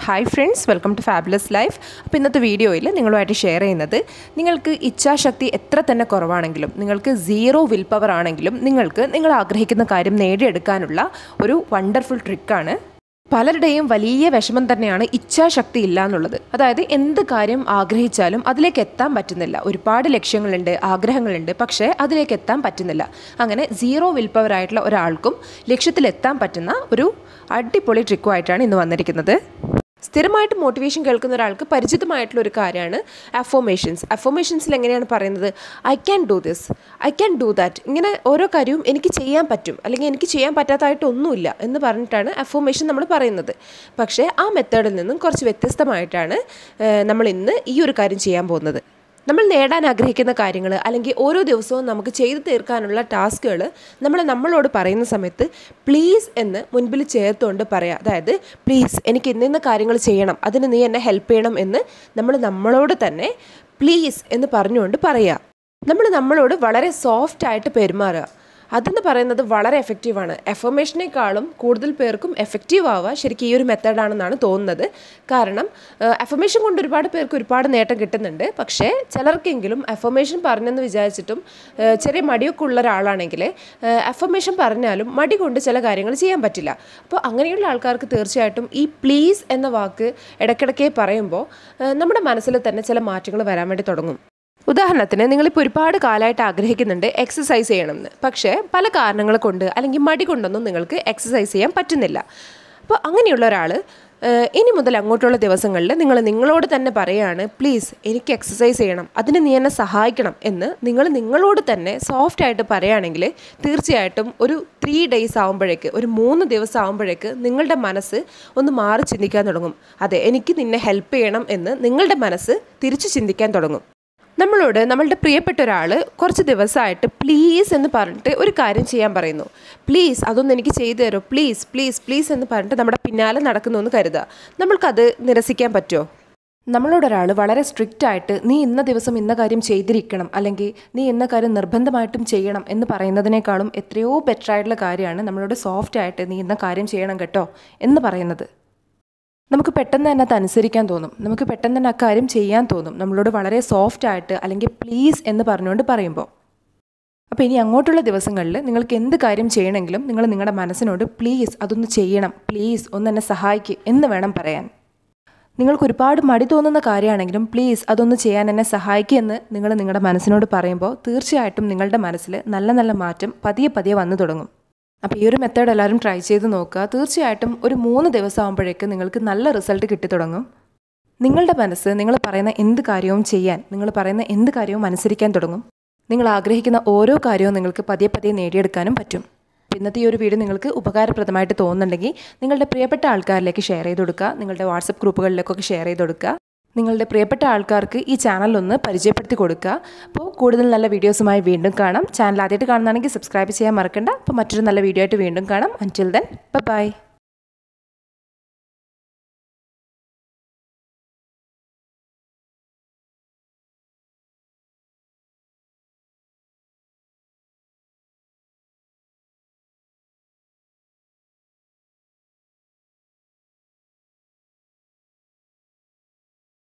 hi friends welcome to fabulous life അപ്പോൾ ഇന്നത്തെ വീഡിയോയിൽ നിങ്ങളുമായിട്ട് ഷെയർ ചെയ്യുന്നത് നിങ്ങൾക്ക് ഇച്ഛാശക്തി എത്ര തന്നെ കുറവാണെങ്കിലും നിങ്ങൾക്ക് സീറോ വിൽ പവർ ആണെങ്കിലും നിങ്ങൾക്ക് നിങ്ങൾ ആഗ്രഹിക്കുന്ന കാര്യം നേടിയെടുക്കാനുള്ള ഒരു വണ്ടർഫുൾ ട്രിക്കാണ് പലരുടെയും വലിയ വിഷമം തന്നെയാണ് ഇച്ഛാശക്തി ഇല്ല എന്നുള്ളത് അതായത് എന്ത് കാര്യം ആഗ്രഹിച്ചാലും അതിലേക്ക് എത്താൻ പറ്റുന്നില്ല ഒരുപാട് ലക്ഷ്യങ്ങളുണ്ട് ആഗ്രഹങ്ങളുണ്ട് പക്ഷേ അതിലേക്ക് എത്താൻ പറ്റുന്നില്ല അങ്ങനെ സീറോ വിൽ പവർ ആയിട്ടുള്ള ഒരാൾക്കും ലക്ഷ്യത്തിലെത്താൻ പറ്റുന്ന ഒരു അടിപൊളി ട്രിക്കുമായിട്ടാണ് ഇന്ന് വന്നിരിക്കുന്നത് സ്ഥിരമായിട്ട് മോട്ടിവേഷൻ കേൾക്കുന്ന ഒരാൾക്ക് പരിചിതമായിട്ടുള്ള ഒരു കാര്യമാണ് അഫോമേഷൻസ് അഫോമേഷൻസിൽ എങ്ങനെയാണ് പറയുന്നത് I can do this I can do that ഇങ്ങനെ ഓരോ കാര്യവും എനിക്ക് ചെയ്യാൻ പറ്റും അല്ലെങ്കിൽ എനിക്ക് ചെയ്യാൻ പറ്റാത്തതായിട്ടൊന്നുമില്ല എന്ന് പറഞ്ഞിട്ടാണ് അഫോമേഷൻ നമ്മൾ പറയുന്നത് പക്ഷേ ആ മെത്തേഡിൽ നിന്നും കുറച്ച് വ്യത്യസ്തമായിട്ടാണ് ഏഹ്, നമ്മൾ ഇന്ന് ഈ ഒരു കാര്യം ചെയ്യാൻ പോകുന്നത് നമ്മൾ നേടാൻ ആഗ്രഹിക്കുന്ന കാര്യങ്ങൾ അല്ലെങ്കിൽ ഓരോ ദിവസവും നമുക്ക് ചെയ്തു തീർക്കാനുള്ള ടാസ്കുകൾ നമ്മൾ നമ്മളോട് പറയുന്ന സമയത്ത് പ്ലീസ് എന്ന് മുൻപിൽ ചേർത്തുകൊണ്ട് പറയാം അതായത് പ്ലീസ് എനിക്ക് ഇന്നിന്ന കാര്യങ്ങൾ ചെയ്യണം അതിന് നീ എന്നെ ഹെൽപ്പ് ചെയ്യണം എന്ന് നമ്മൾ നമ്മളോട് തന്നെ പ്ലീസ് എന്ന് പറഞ്ഞുകൊണ്ട് പറയുക നമ്മൾ നമ്മളോട് വളരെ സോഫ്റ്റ് ആയിട്ട് പെരുമാറുക അതെന്ന് പറയുന്നത് വളരെ എഫക്റ്റീവാണ് എഫർമേഷനേക്കാളും കൂടുതൽ പേർക്കും എഫക്റ്റീവ് ആവുക ശരിക്കും ഈ ഒരു മെത്തേഡാണെന്നാണ് തോന്നുന്നത് കാരണം എഫർമേഷൻ കൊണ്ട് ഒരുപാട് പേർക്ക് ഒരുപാട് നേട്ടം കിട്ടുന്നുണ്ട് പക്ഷേ ചിലർക്കെങ്കിലും എഫർമേഷൻ പറഞ്ഞെന്ന് വിചാരിച്ചിട്ടും ഏഹ്, ചെറിയ മടിയൊക്കെ ഉള്ള ഒരാളാണെങ്കിൽ എഫർമേഷൻ പറഞ്ഞാലും മടി കൊണ്ട് ചില കാര്യങ്ങൾ ചെയ്യാൻ പറ്റില്ല അപ്പോൾ അങ്ങനെയുള്ള ആൾക്കാർക്ക് തീർച്ചയായിട്ടും ഈ പ്ലീസ് എന്ന വാക്ക് ഇടയ്ക്കിടയ്ക്ക് പറയുമ്പോൾ ഏഹ്, നമ്മുടെ മനസ്സിൽ തന്നെ ചില മാറ്റങ്ങൾ വരാൻ വേണ്ടി തുടങ്ങും ഉദാഹരണത്തിന് നിങ്ങളിപ്പോൾ ഒരുപാട് കാലമായിട്ട് ആഗ്രഹിക്കുന്നുണ്ട് എക്സസൈസ് ചെയ്യണമെന്ന് പക്ഷേ പല കാരണങ്ങൾ കൊണ്ട് അല്ലെങ്കിൽ മടി കൊണ്ടൊന്നും നിങ്ങൾക്ക് എക്സസൈസ് ചെയ്യാൻ പറ്റുന്നില്ല അപ്പോൾ അങ്ങനെയുള്ള ഒരാൾ ഇനി മുതൽ അങ്ങോട്ടുള്ള ദിവസങ്ങളിൽ നിങ്ങൾ നിങ്ങളോട് തന്നെ പറയുകയാണ് പ്ലീസ് എനിക്ക് എക്സസൈസ് ചെയ്യണം അതിന് നീ എന്നെ സഹായിക്കണം എന്ന് നിങ്ങൾ നിങ്ങളോട് തന്നെ സോഫ്റ്റ് ആയിട്ട് പറയുകയാണെങ്കിൽ തീർച്ചയായിട്ടും ഒരു ത്രീ ഡേയ്സ് ആകുമ്പോഴേക്ക് ഒരു മൂന്ന് ദിവസം ആകുമ്പോഴേക്ക് നിങ്ങളുടെ മനസ്സ് ഒന്ന് മാറി ചിന്തിക്കാൻ തുടങ്ങും അതെ എനിക്ക് നിന്നെ ഹെൽപ്പ് ചെയ്യണം എന്ന് നിങ്ങളുടെ മനസ്സ് തിരിച്ചു ചിന്തിക്കാൻ തുടങ്ങും നമ്മളോട് നമ്മളുടെ പ്രിയപ്പെട്ട ഒരാൾ കുറച്ച് ദിവസമായിട്ട് പ്ലീസ് എന്ന് പറഞ്ഞിട്ട് ഒരു കാര്യം ചെയ്യാൻ പറയുന്നു പ്ലീസ് അതൊന്ന് എനിക്ക് ചെയ്തു തരുമോ പ്ലീസ് പ്ലീസ് പ്ലീസ് എന്ന് പറഞ്ഞിട്ട് നമ്മുടെ പിന്നാലെ നടക്കുന്നു എന്ന് കരുതുക നമ്മൾക്കത് നിരസിക്കാൻ പറ്റുമോ നമ്മളോടൊരാൾ വളരെ സ്ട്രിക്റ്റ് ആയിട്ട് നീ ഇന്ന ദിവസം ഇന്ന കാര്യം ചെയ്തിരിക്കണം അല്ലെങ്കിൽ നീ ഇന്ന കാര്യം നിർബന്ധമായിട്ടും ചെയ്യണം എന്ന് പറയുന്നതിനേക്കാളും എത്രയോ ബെറ്റർ ആയിട്ടുള്ള കാര്യമാണ് നമ്മളോട് സോഫ്റ്റ് ആയിട്ട് നീ ഇന്ന കാര്യം ചെയ്യണം കേട്ടോ എന്ന് പറയുന്നത് നമുക്ക് പെട്ടെന്ന് തന്നെ അത് അനുസരിക്കാൻ തോന്നും നമുക്ക് പെട്ടെന്ന് തന്നെ ആ കാര്യം ചെയ്യാൻ തോന്നും നമ്മളോട് വളരെ സോഫ്റ്റ് ആയിട്ട് അല്ലെങ്കിൽ പ്ലീസ് എന്ന് പറഞ്ഞുകൊണ്ട് പറയുമ്പോൾ അപ്പോൾ ഇനി അങ്ങോട്ടുള്ള ദിവസങ്ങളിൽ നിങ്ങൾക്ക് എന്ത് കാര്യം ചെയ്യണമെങ്കിലും നിങ്ങൾ നിങ്ങളുടെ മനസ്സിനോട് പ്ലീസ് അതൊന്ന് ചെയ്യണം പ്ലീസ് ഒന്ന് എന്നെ സഹായിക്ക് എന്ന് വേണം പറയാൻ നിങ്ങൾക്ക് ഒരുപാട് മടി തോന്നുന്ന കാര്യമാണെങ്കിലും പ്ലീസ് അതൊന്ന് ചെയ്യാൻ എന്നെ സഹായിക്കുക എന്ന് നിങ്ങൾ നിങ്ങളുടെ മനസ്സിനോട് പറയുമ്പോൾ തീർച്ചയായിട്ടും നിങ്ങളുടെ മനസ്സിൽ നല്ല നല്ല മാറ്റം പതിയെ പതിയെ വന്നു തുടങ്ങും അപ്പോൾ ഈ ഒരു മെത്തേഡ് എല്ലാവരും ട്രൈ ചെയ്ത് നോക്കുക തീർച്ചയായിട്ടും ഒരു മൂന്ന് ദിവസം ആകുമ്പോഴേക്ക് നിങ്ങൾക്ക് നല്ല റിസൾട്ട് കിട്ടി തുടങ്ങും നിങ്ങളുടെ മനസ്സ് നിങ്ങൾ പറയുന്ന എന്ത് കാര്യവും ചെയ്യാൻ നിങ്ങൾ പറയുന്ന എന്ത് കാര്യവും അനുസരിക്കാൻ തുടങ്ങും നിങ്ങൾ ആഗ്രഹിക്കുന്ന ഓരോ കാര്യവും നിങ്ങൾക്ക് പതിയെ പതിയെ നേടിയെടുക്കാനും പറ്റും അപ്പോൾ ഇന്നത്തെ ഈ ഒരു വീഡിയോ നിങ്ങൾക്ക് ഉപകാരപ്രദമായിട്ട് തോന്നുന്നുണ്ടെങ്കിൽ നിങ്ങളുടെ പ്രിയപ്പെട്ട ആൾക്കാരിലേക്ക് ഷെയർ ചെയ്ത് കൊടുക്കുക നിങ്ങളുടെ വാട്സപ്പ് ഗ്രൂപ്പുകളിലേക്കൊക്കെ ഷെയർ ചെയ്ത് കൊടുക്കുക നിങ്ങളുടെ പ്രിയപ്പെട്ട ആൾക്കാർക്ക് ഈ ചാനലൊന്ന് പരിചയപ്പെടുത്തി കൊടുക്കുക അപ്പോൾ കൂടുതൽ നല്ല വീഡിയോസുമായി വീണ്ടും കാണാം ചാനൽ ആദ്യമായിട്ട് കാണുന്നതാണെങ്കിൽ സബ്സ്ക്രൈബ് ചെയ്യാൻ മറക്കണ്ട അപ്പോൾ മറ്റൊരു നല്ല വീഡിയോ ആയിട്ട് വീണ്ടും കാണാം അൻറ്റിൽ ദെൻ ബൈ